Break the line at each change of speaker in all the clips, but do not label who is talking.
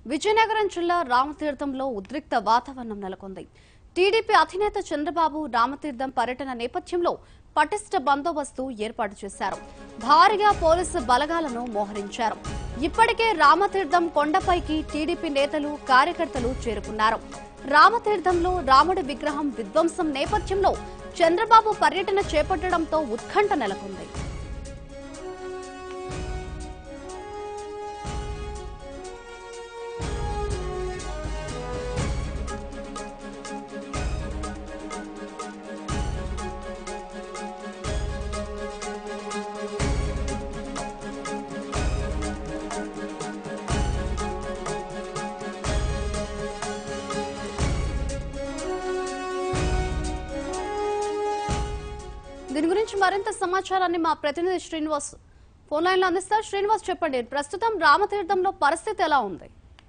విజయనగరం జిల్లా రామతీర్థంలో ఉద్రిక్త వాతావరణం నెలకొంది టీడీపీ అధినేత చంద్రబాబు రామతీర్థం పర్యటన నేపథ్యంలో పటిష్ట బందోబస్తు ఏర్పాటు చేశారు భారీగా పోలీసు బలగాలను మోహరించారు ఇప్పటికే రామతీర్థం కొండపైకి టీడీపీ నేతలు కార్యకర్తలు చేరుకున్నారు రామతీర్థంలో రాముడి విగ్రహం విధ్వంసం నేపథ్యంలో చంద్రబాబు పర్యటన చేపట్టడంతో ఉత్కంఠ నెలకొంది దీని గురించి మరింత సమాచారాన్ని మా ప్రతినిధి శ్రీనివాస్ ఫోన్ లైన్ లో అందిస్తారు శ్రీనివాస్ చెప్పండి ప్రస్తుతం రామతీర్థంలో పరిస్థితి ఎలా ఉంది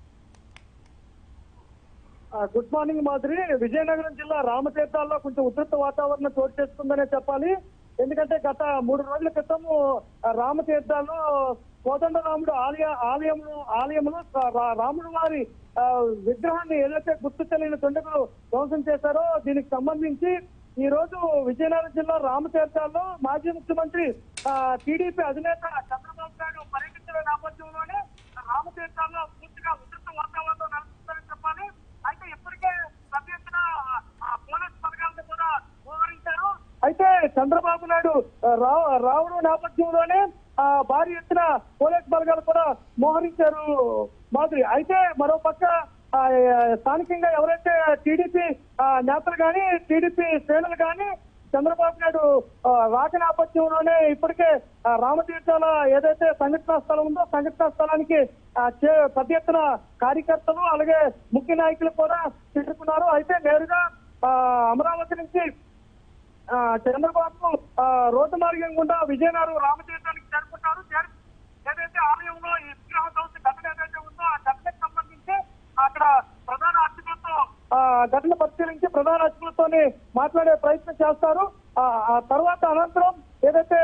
ఆ, గుడ్ మార్నింగ్ మాధురి విజయనగరం జిల్లా రామతీర్థాల్లో కొంచెం ఉధృత వాతావరణం చోటు చేసుకుందనే చెప్పాలి ఎందుకంటే గత మూడు రోజుల క్రితం ఆ, రామతీర్థాల్లో కోదండరాముడు ఆలయ ఆలయంలో ఆలయంలో రా- రాముడు వారి ఆ, విగ్రహాన్ని ఏదైతే గుర్తు తెలియని దుండగులు ధ్వంసం చేశారో దీనికి సంబంధించి ఈ రోజు విజయనగరం జిల్లా రామతీర్థాల్లో మాజీ ముఖ్యమంత్రి టీడీపీ అధినేత చంద్రబాబు నాయుడు పర్యటించిన నేపథ్యంలోనే రామతీర్థాల్లో పూర్తిగా ఉధృత వాతావరణం నెలకొందని చెప్పాలి అయితే ఇప్పటికే పెద్ద ఎత్తున ఆ, పోలీస్ బలగాలను కూడా మోహరించారు అయితే చంద్రబాబు నాయుడు ఆ, రా- రావడం నేపథ్యంలోనే ఆ, భారీ ఎత్తున పోలీస్ బలగాలు కూడా మోహరించారు మాధురి అయితే మరో పక్క ఆ, స్థానికంగా ఎవరైతే టీడీపీ నేతలు కానీ టీడీపీ శ్రేణులు కానీ చంద్రబాబు నాయుడు ఆ, రాక నేపథ్యంలోనే ఇప్పటికే ఆ, రామతీర్థాల ఏదైతే సంఘటనా స్థలం ఉందో సంఘటనా స్థలానికి ఆ, చే- పెద్ద ఎత్తున కార్యకర్తలు అలాగే ముఖ్య నాయకులు కూడా చేరుకున్నారు అయితే నేరుగా ఆ, అమరావతి నుంచి ఆ, చంద్రబాబు ఆ, రోడ్డు మార్గం గుండా విజయనగరం రామతీర్థానికి చేరుకుంటారు చేరు- ఏదైతే ఆలయంలో ఈ విగ్రహ ధ్వంస ఘటన ఏదైతే ఉందో ఆ ఘటనకు సంబంధించి అక్కడ ప్రధాన అర్చకులతో ఆ, ఘటన పరిశీలించి ప్రధాన అర్చకులతోని మాట్లాడే ప్రయత్నం చేస్తారు ఆ ఆ తర్వాత అనంతరం ఏదైతే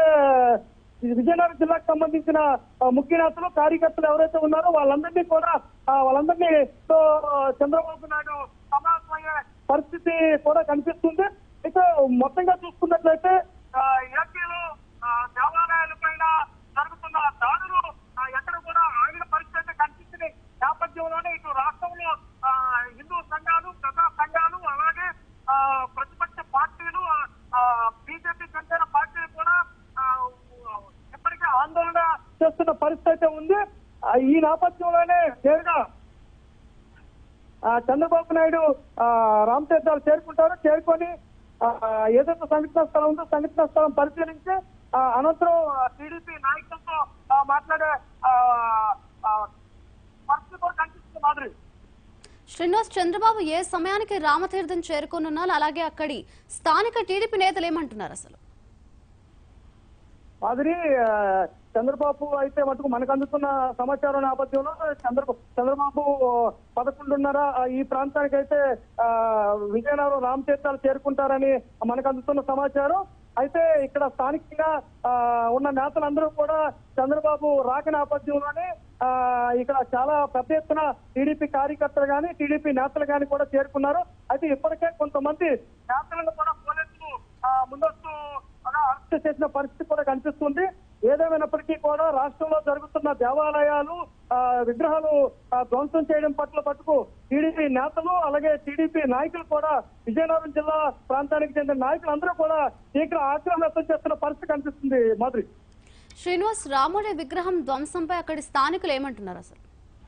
ఈ విజయనగరం జిల్లాకు సంబంధించిన ఆ, ముఖ్య నేతలు కార్యకర్తలు ఎవరైతే ఉన్నారో వాళ్ళందరినీ కూడా ఆ, వాళ్ళందరినీ తో చంద్రబాబు నాయుడు సమావేశమయ్యే పరిస్థితి కూడా కనిపిస్తుంది అయితే మొత్తంగా చూసుకున్నట్లయితే ఆ, ఏపీలో ఆ, దేవాలయాల పైన జరుగుతున్న దాడులు ఆ, ఎక్కడ కూడా ఆగిన పరిస్థితి కనిపించిన నేపథ్యంలోనే ఇటు రాష్ట్రంలో ఆ, హిందూ సంఘాలు ప్రజా సంఘాలు అలాగే ఆ, ప్రతిపక్ష పార్టీలు బీజేపీ చెందిన పార్టీలు కూడా ఆ, ఇప్పటికే ఆందోళన చేస్తున్న పరిస్థితి అయితే ఉంది ఆ, ఈ నేపథ్యంలోనే నేరుగా ఆ, చంద్రబాబు నాయుడు ఆ, రామతీర్థాలు చేరుకుంటారు చేరుకొని ఆ, ఏదైతే సంఘటన స్థలం ఉందో సంఘటన స్థలం పరిశీలించి ఆ, అనంతరం టీడీపీ నాయకులతో ఆ, మాట్లాడే ఆ, ఆ, పరిస్థితి కూడా కనిపిస్తుంది మాదిరి
శ్రీనివాస్ చంద్రబాబు ఏ సమయానికి రామతీర్థం చేరుకోనున్నారు అలాగే అక్కడి స్థానిక టీడీపీ నేతలు ఏమంటున్నారు అసలు
మాదిరి ఆ, చంద్రబాబు అయితే మటుకు మనకు అందుతున్న సమాచారం నేపథ్యంలో చంద్ర చంద్రబాబు పదకొండున్నర ఆ, ఈ ప్రాంతానికి అయితే ఆ, విజయనగరం రామతీర్థాలు చేరుకుంటారని మనకు అందుతున్న సమాచారం అయితే ఇక్కడ స్థానికంగా ఆ, ఉన్న నేతలందరూ కూడా చంద్రబాబు రాక నేపథ్యంలోనే ఆ, ఇక్కడ చాలా పెద్ద ఎత్తున టీడీపీ కార్యకర్తలు కానీ టీడీపీ నేతలు కానీ కూడా చేరుకున్నారు అయితే ఇప్పటికే కొంతమంది నేతలను కూడా పోలీసులు ఆ, ముందస్తు అలా అరెస్ట్ చేసిన పరిస్థితి కూడా కనిపిస్తుంది ఏదేమైనప్పటికీ కూడా రాష్ట్రంలో జరుగుతున్న దేవాలయాలు ఆ, విగ్రహాలు ఆ, ధ్వంసం చేయడం పట్ల పట్టుకు టీడీపీ నేతలు అలాగే టీడీపీ నాయకులు కూడా విజయనగరం జిల్లా ప్రాంతానికి చెందిన నాయకులు అందరూ కూడా తీవ్ర ఆగ్రహం వ్యక్తం చేస్తున్న పరిస్థితి కనిపిస్తుంది మాధురి
శ్రీనివాస్ రాముడి విగ్రహం ధ్వంసంపై అక్కడి స్థానికులు ఏమంటున్నారు అసలు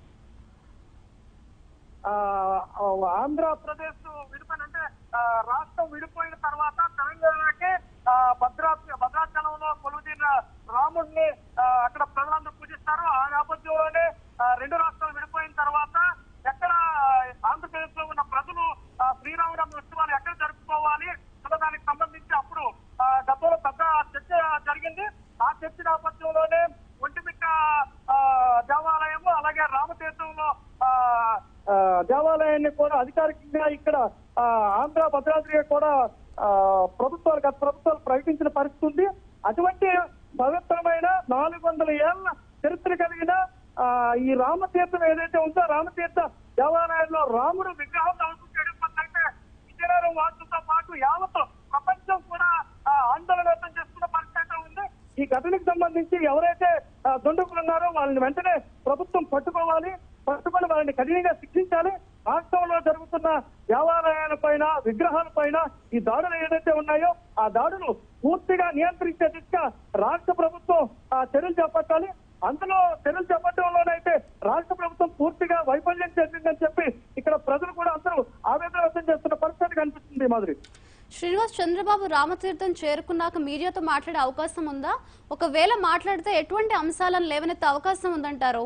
ఆ, ఆ, ఆంధ్రప్రదేశ్ విడిపోయిన అంటే ఆ, రాష్ట్రం విడిపోయిన తర్వాత తెలంగాణకి ఆ, భద్రా భద్రాచలంలో కొలువుదీన రాముడిని ఆ, అక్కడ ప్రజలందరూ పూజిస్తారు ఆ నేపథ్యంలోనే ఆ, రెండు రాష్ట్రాలు విడిపోయిన తర్వాత ఎక్కడ ఆంధ్రప్రదేశ్ లో ఉన్న ప్రజలు ఆ, శ్రీరామనవమి ఉత్సవాలు ఎక్కడ జరుపుకోవాలి అన్న దానికి సంబంధించి అప్పుడు ఆ, గతంలో పెద్ద చర్చ జరిగింది ఆ చర్చ నేపథ్యంలోనే ఒంటిమిట్ట ఆ, దేవాలయము అలాగే రామతీర్థంలో ఆ, ఆ, దేవాలయాన్ని కూడా అధికారికంగా ఇక్కడ ఆ, ఆంధ్ర భద్రాద్రి కూడా ఆ, ప్రభుత్వాలు గత ప్రభుత్వాలు ప్రకటించిన పరిస్థితి ఉంది అటువంటి పవిత్రమైన నాలుగు వందల ఏళ్ల చరిత్ర కలిగిన ఆ, ఈ రామతీర్థం ఏదైతే ఉందో రామతీర్థ దేవాలయంలో రాముడు విగ్రహం దర్శనం చేయడం విజయనగరం వాసులతో పాటు యావత్ ప్రపంచం కూడా ఆ, ఆందోళన వ్యక్తం చేస్తున్న పరిస్థితి ఉంది ఈ ఘటనకు సంబంధించి ఎవరైతే ఆ, దుండగులు ఉన్నారో వాళ్ళని వెంటనే ప్రభుత్వం పట్టుకోవాలి పట్టుకొని వాళ్ళని కఠినంగా శిక్షించాలి రాష్ట్రంలో జరుగుతున్న దేవాలయాల పైన విగ్రహాల పైన ఈ దాడులు ఏదైతే ఉన్నాయో ఆ దాడులు పూర్తిగా నియంత్రించే దిశగా రాష్ట్ర ప్రభుత్వం ఆ, చర్యలు చేపట్టాలి అందులో చర్యలు చేపట్టడంలోనైతే రాష్ట్ర ప్రభుత్వం పూర్తిగా వైఫల్యం చెందిందని చెప్పి ఇక్కడ ప్రజలు కూడా అందరూ ఆవేదన వ్యక్తం చేస్తున్న పరిస్థితి కనిపిస్తుంది మాదిరి
శ్రీనివాస్ చంద్రబాబు రామతీర్థం చేరుకున్నాక మీడియాతో మాట్లాడే అవకాశం ఉందా ఒకవేళ మాట్లాడితే ఎటువంటి అంశాలను లేవనెత్తే అవకాశం ఉందంటారు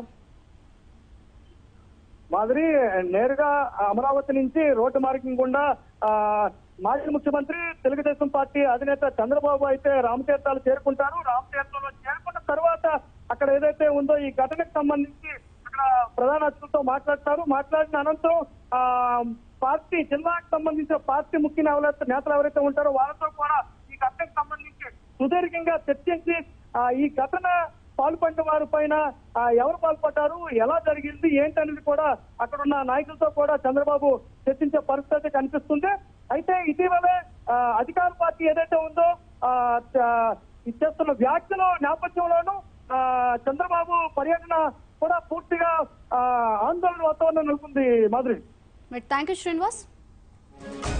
మాదిరి నేరుగా అమరావతి నుంచి రోడ్డు మార్గం గుండా ఆ, మాజీ ముఖ్యమంత్రి తెలుగుదేశం పార్టీ అధినేత చంద్రబాబు అయితే రామతీర్థాలు చేరుకుంటారు రామతీర్థంలో చేరుకున్న తర్వాత అక్కడ ఏదైతే ఉందో ఈ ఘటనకు సంబంధించి అక్కడ ప్రధాన అతిథులతో మాట్లాడతారు మాట్లాడిన అనంతరం ఆ పార్టీ జిల్లాకు సంబంధించిన పార్టీ ముఖ్య నేతలు నేతలు ఎవరైతే ఉంటారో వాళ్ళతో కూడా ఈ ఘటనకు సంబంధించి సుదీర్ఘంగా చర్చించి ఆ, ఈ ఘటన పాల్పడిన వారి పైన ఆ, ఎవరు పాల్పడ్డారు ఎలా జరిగింది ఏంటనేది కూడా అక్కడ ఉన్న నాయకులతో కూడా చంద్రబాబు చర్చించే పరిస్థితి కనిపిస్తుంది అయితే ఇటీవలే ఆ, అధికార పార్టీ ఏదైతే ఉందో ఆ, చ- ఇది చేస్తున్న వ్యాఖ్యల నేపథ్యంలోనూ ఆ, చంద్రబాబు పర్యటన కూడా పూర్తిగా ఆ, ఆందోళన వాతావరణం నెలకొంది మాధురి
థ్యాంక్ యూ శ్రీనివాస్